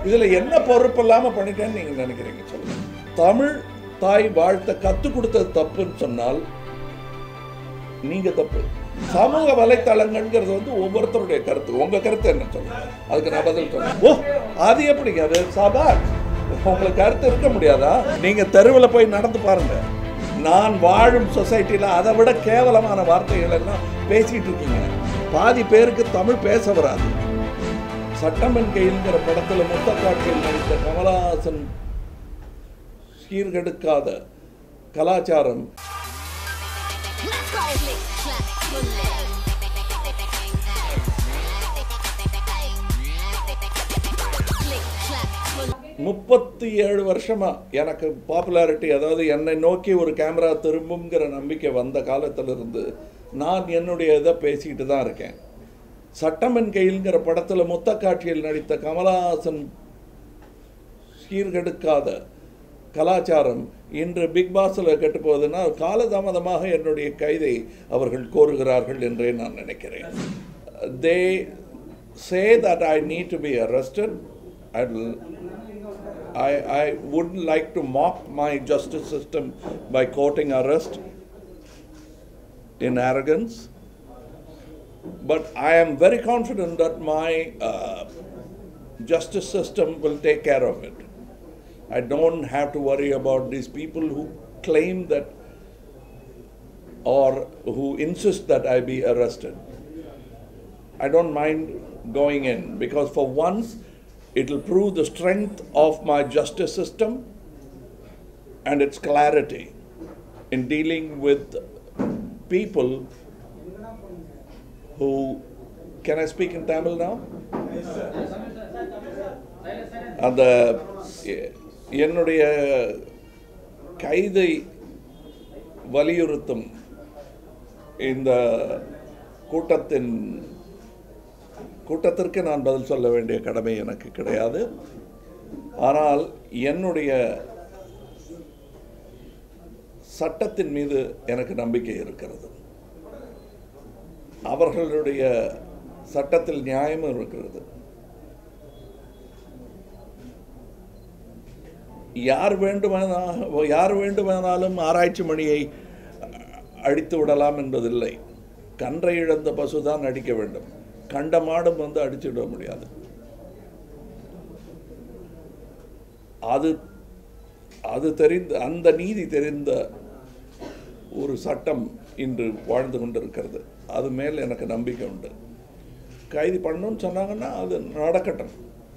இதுல என்ன பொறுப்பு இல்லாம பண்ணிட்டேன்னு நீங்க நினைக்கிறீங்க சொல்லுங்க தமிழ் தாய் வாழ்த்த கத்துக் கொடுத்தது தப்புன்னு சொன்னால் நீங்க தப்பு சமூக வலைத்தளங்கள்ங்கிறது வந்து ஒவ்வொருத்தருடைய கருத்து உங்க கருத்து என்ன சொல்லுங்க அதுக்கு நான் பதில் சொல்றேன் ஓ அது எப்படிங்க அது சபா உங்களுக்கு கருத்து இருக்க முடியாதா நீங்க தெருவில் போய் நடந்து பாருங்க நான் வாழும் சொசைட்டில அதை விட கேவலமான வார்த்தைகள் எல்லாம் பேசிட்டு இருக்கீங்க பாதி பேருக்கு தமிழ் பேச வராது சட்டமன் கையில்ங்கிற படத்துல முத்தக்காட்சியில் நடித்த கமலஹாசன் சீர்கெடுக்காத கலாச்சாரம் Let's go. Click, clack, bullet. Click, clack, bullet. முப்பத்தி ஏழு வருஷமா எனக்கு பாப்புலாரிட்டி அதாவது என்னை நோக்கி ஒரு கேமரா திரும்புங்கிற நம்பிக்கை வந்த காலத்திலிருந்து நான் என்னுடைய இதை பேசிக்கிட்டு தான் இருக்கேன் சட்டமன் கையில்ங்கிற படத்தில் முத்தக்காட்சியில் நடித்த கமலஹாசன் சீர்கெடுக்காத கலாச்சாரம் இன்று பிக் பாஸில் கெட்டு போகுதுன்னா காலதாமதமாக என்னுடைய கைதை அவர்கள் கோருகிறார்கள் என்றே நான் நினைக்கிறேன் they say that I need to be arrested I I, I wouldn't like to mock my justice system by quoting arrest in arrogance. But I am very confident that my uh, justice system will take care of it. I don't have to worry about these people who claim that or who insist that I be arrested. I don't mind going in because for once it will prove the strength of my justice system and its clarity in dealing with people who can I speak in Tamil now? அந்த எ- என்னுடைய கைதை வலியுறுத்தும் இந்த கூட்டத்தின் கூட்டத்திற்கு நான் பதில் சொல்ல வேண்டிய கடமை எனக்கு கிடையாது ஆனால் என்னுடைய சட்டத்தின் மீது எனக்கு நம்பிக்கை இருக்கிறது அவர்களுடைய சட்டத்தில் நியாயமும் இருக்கிறது யார் வேண்டுமானா யார் வேண்டுமானாலும் ஆராய்ச்சி மணியை அடித்து விடலாம் என்பதில்லை கன்றை இழந்த பசுதான் அடிக்க வேண்டும் கண்ட மாடும் வந்து அடித்து விட முடியாது அது அது தெரிந்த அந்த நீதி தெரிந்த ஒரு சட்டம் இன்று வாழ்ந்து கொண்டிருக்கிறது அது மேல் எனக்கு நம்பிக்கை உண்டு கைது பண்ணணும்னு சொன்னாங்கன்னா அது நடக்கட்டும்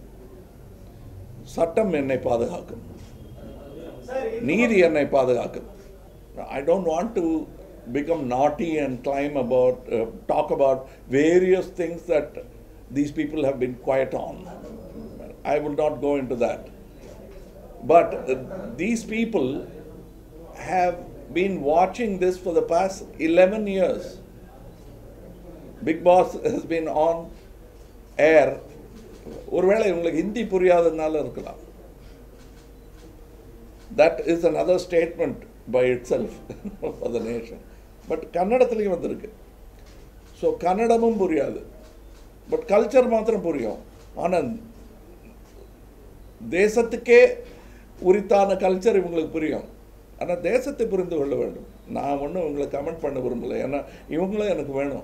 சட்டம் என்னை பாதுகாக்கும் நீதி என்னை பாதுகாக்கும் I don't want to become naughty and climb about, uh, talk about various things that these people have been quiet on. I will not go into that. But uh, these people have been watching this for the past 11 years. Big Boss has been on air. ஒருவேளை உங்களுக்கு ஹிந்தி புரியாததுனால இருக்கலாம் that is another statement by itself for the nation but கன்னடத்துலேயும் வந்திருக்கு so கன்னடமும் புரியாது but culture மாத்திரம் புரியும் ஆனால் தேசத்துக்கே உரித்தான கல்ச்சர் இவங்களுக்கு புரியும் ஆனால் தேசத்தை புரிந்து கொள்ள வேண்டும் நான் ஒன்றும் இவங்களை கமெண்ட் பண்ண விரும்பலை ஏன்னா இவங்களும் எனக்கு வேணும்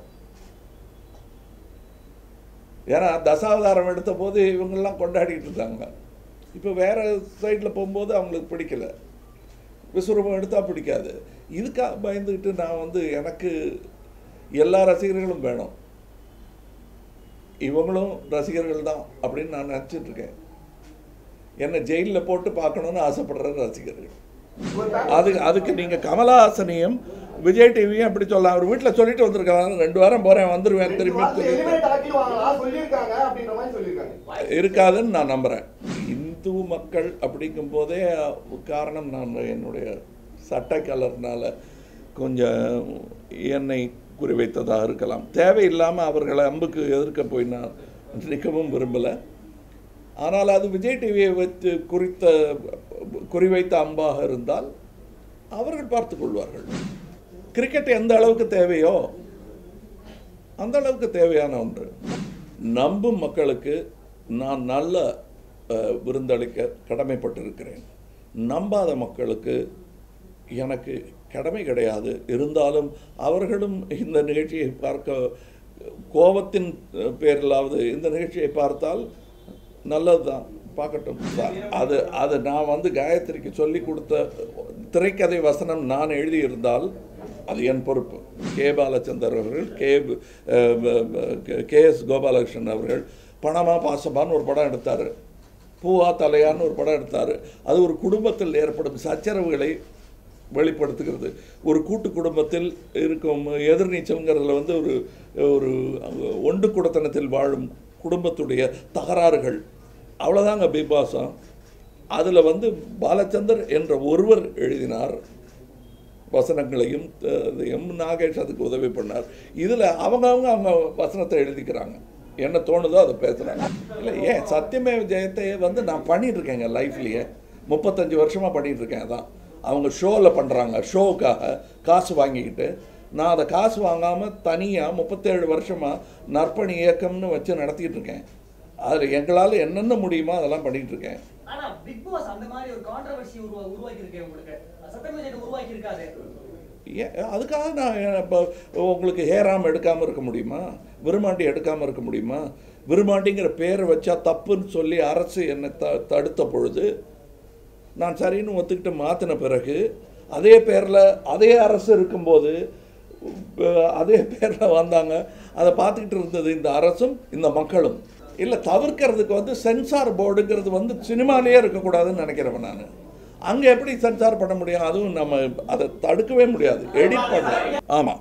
ஏன்னா தசாவதாரம் எடுத்த போது இவங்கெல்லாம் கொண்டாடிட்டு இருந்தாங்க இப்போ வேற சைடில் போகும்போது அவங்களுக்கு பிடிக்கல விஸ்வரூபம் எடுத்தால் பிடிக்காது இதுக்காக பயந்துக்கிட்டு நான் வந்து எனக்கு எல்லா ரசிகர்களும் வேணும் இவங்களும் ரசிகர்கள் தான் அப்படின்னு நான் நினச்சிட்டு இருக்கேன் என்னை ஜெயிலில் போட்டு பார்க்கணுன்னு ஆசைப்படுற ரசிகர்கள் அதுக்கு அதுக்கு நீங்கள் கமலஹாசனையும் விஜய் டிவியும் அப்படி சொல்லலாம் அவர் வீட்டில் சொல்லிட்டு வந்திருக்காங்க ரெண்டு வாரம் போகிறேன் வந்துடுவேன் திரும்பி திரும்பி இனிமே தாக்கிடுவாங்களா சொல்லியிருக்காங்க அப்படின்ற மாதிரி சொல்லியிருக்காங்க இருக்காதுன்னு நான் நம்புகிறேன் இந்து மக்கள் அப்படிங்கும் போதே காரணம் நான் என்னுடைய சட்டை கலர்னால கொஞ்சம் என்னை குறிவைத்ததாக இருக்கலாம் தேவையில்லாமல் அவர்களை அம்புக்கு எதிர்க்க போய் நான் நிற்கவும் விரும்பலை ஆனால் அது விஜய் டிவியை வைத்து குறித்த குறிவைத்த அம்பாக இருந்தால் அவர்கள் பார்த்துக் கொள்வார்கள் கிரிக்கெட் எந்த அளவுக்கு தேவையோ அந்த அளவுக்கு தேவையான ஒன்று நம்பும் மக்களுக்கு நான் நல்ல அஹ், விருந்தளிக்க கடமைப்பட்டிருக்கிறேன் நம்பாத மக்களுக்கு எனக்கு கடமை கிடையாது இருந்தாலும் அவர்களும் இந்த நிகழ்ச்சியை பார்க்க கோபத்தின் அஹ், பேரிலாவது இந்த நிகழ்ச்சியை பார்த்தால் நல்லது தான் பார்க்கட்டும் அது அது நான் வந்து காயத்ரிக்கு சொல்லி கொடுத்த திரைக்கதை வசனம் நான் எழுதியிருந்தால் அது என் பொறுப்பு கே பாலச்சந்தர் அவர்கள் கே அஹ், அஹ், கே எஸ் கோபாலகிருஷ்ணன் அவர்கள் பணமா பாசமான்னு ஒரு படம் எடுத்தார் பூவா தலையான்னு ஒரு படம் எடுத்தார் அது ஒரு குடும்பத்தில் ஏற்படும் சச்சரவுகளை வெளிப்படுத்துகிறது ஒரு கூட்டு குடும்பத்தில் இருக்கும் எதிர்நீச்சல்ங்கிறதுல வந்து ஒரு ஒரு ஒண்டு குடத்தனத்தில் வாழும் குடும்பத்துடைய தகராறுகள் அவ்வளோதாங்க பிக் பாஸம் அதில் வந்து பாலச்சந்தர் என்ற ஒருவர் எழுதினார் வசனங்களையும் அஹ், எம் நாகேஷ் அதுக்கு உதவி பண்ணார் இதில் அவங்கவங்க அவங்க வசனத்தை எழுதிக்கிறாங்க என்ன தோணுதோ அதை பேசுகிறாங்க இல்லை ஏன் சத்தியமேவ ஜெயத்தை வந்து நான் பண்ணிட்டு இருக்கேங்க லைஃப்லேயே முப்பத்தஞ்சு வருஷமாக பண்ணிட்டு இருக்கேன் அதான் அவங்க ஷோவில் பண்ணுறாங்க ஷோவுக்காக காசு வாங்கிக்கிட்டு நான் அதை காசு வாங்காமல் தனியாக முப்பத்தேழு வருஷமாக நற்பணி இயக்கம்னு வச்சு நடத்திட்டு இருக்கேன் அதில் எங்களால் என்னென்ன முடியுமோ அதெல்லாம் பண்ணிட்டு இருக்கேன் ஆனா பிக் பாஸ் அந்த மாதிரி ஒரு கான்ட்ரவர்சி உருவா உருவாக்கி இருக்கேன் உங்களுக்கு சட்டமேஜை உருவாக்கி இருக்காது ஏன் அதுக்காக நான் இப்போ உங்களுக்கு ஹேராம் எடுக்காமல் இருக்க முடியுமா விருமாண்டி எடுக்காமல் இருக்க முடியுமா விருமாண்டிங்கிற பேரை வச்சா தப்புன்னு சொல்லி அரசு என்னை த தடுத்த பொழுது நான் சரின்னு ஒத்துக்கிட்டு மாற்றின பிறகு அதே பேரில் அதே அரசு இருக்கும்போது அஹ், அதே பேரில் வந்தாங்க அதை பார்த்துக்கிட்டு இருந்தது இந்த அரசும் இந்த மக்களும் இல்லை தவிர்க்கிறதுக்கு வந்து சென்சார் போர்டுங்கிறது வந்து சினிமாலேயே இருக்கக்கூடாதுன்னு நினைக்கிறவன் நான் அங்கே எப்படி சென்சார் பண்ண முடியும் அதுவும் நம்ம அதை தடுக்கவே முடியாது எடிட் பண்ண ஆமாம்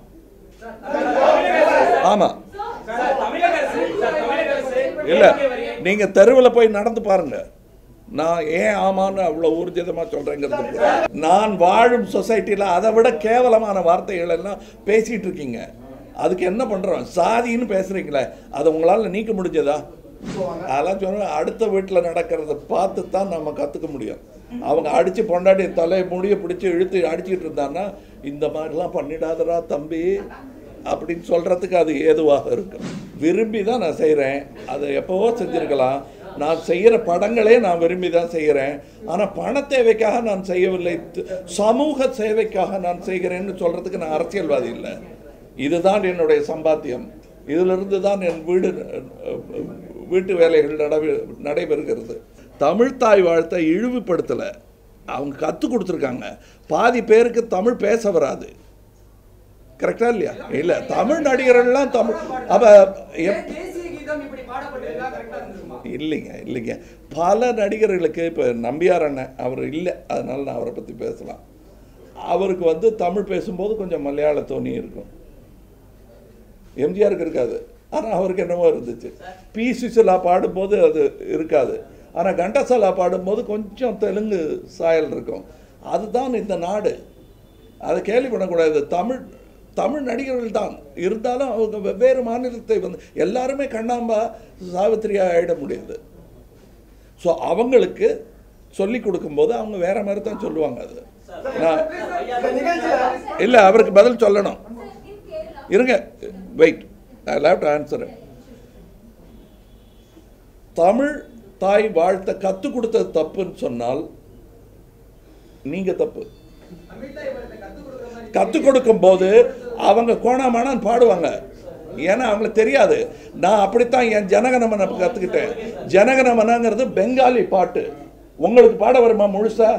ஆமாம் சார் தமிழக அரசு சார் தமிழக அரசு இல்லை நீங்கள் தெருவில் போய் நடந்து பாருங்க நான் ஏன் ஆமான்னு அவ்வளோ ஊர்ஜிதமாக சொல்கிறேங்கிறது புரியுது. நான் வாழும் சொசைட்டியில் அதை விட கேவலமான வார்த்தைகள் எல்லாம் பேசிகிட்டு இருக்கீங்க அதுக்கு என்ன பண்ணுறோம் சாதின்னு பேசுகிறீங்களே அதை உங்களால் நீக்க முடிஞ்சதா அதெல்லாம் சொன்னால் அடுத்த வீட்டில் நடக்கிறத பார்த்து தான் நம்ம கற்றுக்க முடியும் அவங்க அடித்து பொண்டாட்டி தலை முடிய பிடிச்சி இழுத்து அடிச்சிட்டு இருந்தான்னா இந்த மாதிரிலாம் பண்ணிடாதடா தம்பி அப்படின்னு சொல்கிறதுக்கு அது ஏதுவாக இருக்கும் விரும்பி தான் நான் செய்கிறேன் அதை எப்போவோ செஞ்சுருக்கலாம் நான் செய்கிற படங்களே நான் விரும்பி தான் செய்கிறேன் ஆனால் பண தேவைக்காக நான் செய்யவில்லை த- சமூக சேவைக்காக நான் செய்கிறேன்னு சொல்கிறதுக்கு நான் அரசியல்வாதி இல்லை இதுதான் என்னுடைய சம்பாத்தியம் இதிலிருந்து தான் என் வீடு அஹ், வீட்டு வேலைகள் நடைபெ நடைபெறுகிறது தமிழ்த்தாய் வாழ்த்தை இழிவுபடுத்தலை அவங்க கற்றுக் கொடுத்துருக்காங்க பாதி பேருக்கு தமிழ் பேச வராது கரெக்டா இல்லையா இல்லை தமிழ் நடிகர்கள்லாம் தமிழ் அவ எப் தேசிய கீதம் இப்படி பாடப்பட்டிருக்கா கரெக்டா இருந்திருக்குமா இல்லைங்க இல்லைங்க பல நடிகர்களுக்கு இப்போ நம்பியார் அண்ணன் அவர் இல்லை அதனால நான் அவரை பற்றி பேசலாம் அவருக்கு வந்து தமிழ் பேசும்போது கொஞ்சம் மலையாள தோணி இருக்கும் எம்ஜிஆருக்கு இருக்காது ஆனால் அவருக்கு என்னவோ இருந்துச்சு பி சுசிலா பாடும்போது அது இருக்காது ஆனால் கண்டசாலா பாடும்போது கொஞ்சம் தெலுங்கு சாயல் இருக்கும் அதுதான் இந்த நாடு அதை கேள்வி பண்ணக்கூடாது தமிழ் தமிழ் நடிகர்கள் தான் இருந்தாலும் அவங்க வெவ்வேறு மாநிலத்தை வந்து எல்லாருமே கண்ணாம்பா சாவித்திரியா ஆயிட முடியாது ஸோ அவங்களுக்கு சொல்லி கொடுக்கும்போது அவங்க வேற மாதிரி தான் சொல்லுவாங்க அது நான் இந்த நிகழ்ச்சியில இல்லை அவருக்கு பதில் சொல்லணும் இருங்க wait I love to answer Tamil தாய் வாழ்த்த கற்றுக் கொடுத்தது தப்புன்னு சொன்னால் நீங்கள் தப்பு தமிழ்தாய் வாழ்த்தை கத்துக் கொடுக்குற மாதிரி கற்றுக் கொடுக்கும்போது அவங்க கோணாமானான்னு பாடுவாங்க ஏன்னா அவங்களுக்கு தெரியாது நான் அப்படித்தான் என் ஜனகணமனை கற்றுக்கிட்டேன் ஜனகணமனங்கிறது பெங்காலி பாட்டு உங்களுக்கு பாட வருமா முழுசா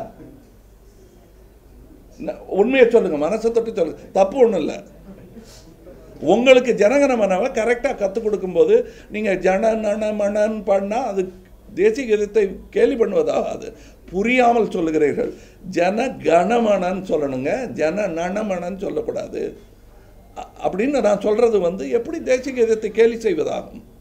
ந- உண்மையை சொல்லுங்க மனசை தொட்டு சொல்லுங்க தப்பு ஒன்றும் இல்லை உங்களுக்கு ஜனகணமனவை கரெக்டாக கற்றுக் கொடுக்கும்போது நீங்கள் ஜனநனமனன் பண்ணால் அது தேசிய கீதத்தை கேலி பண்ணுவதாகாது புரியாமல் சொல்லுகிறீர்கள் ஜன கணமனன்னு சொல்லணுங்க ஜன நனமனன்னு சொல்லக்கூடாது அ- அப்படின்னு நான் சொல்கிறது வந்து எப்படி தேசிய கீதத்தை கேலி செய்வதாகும்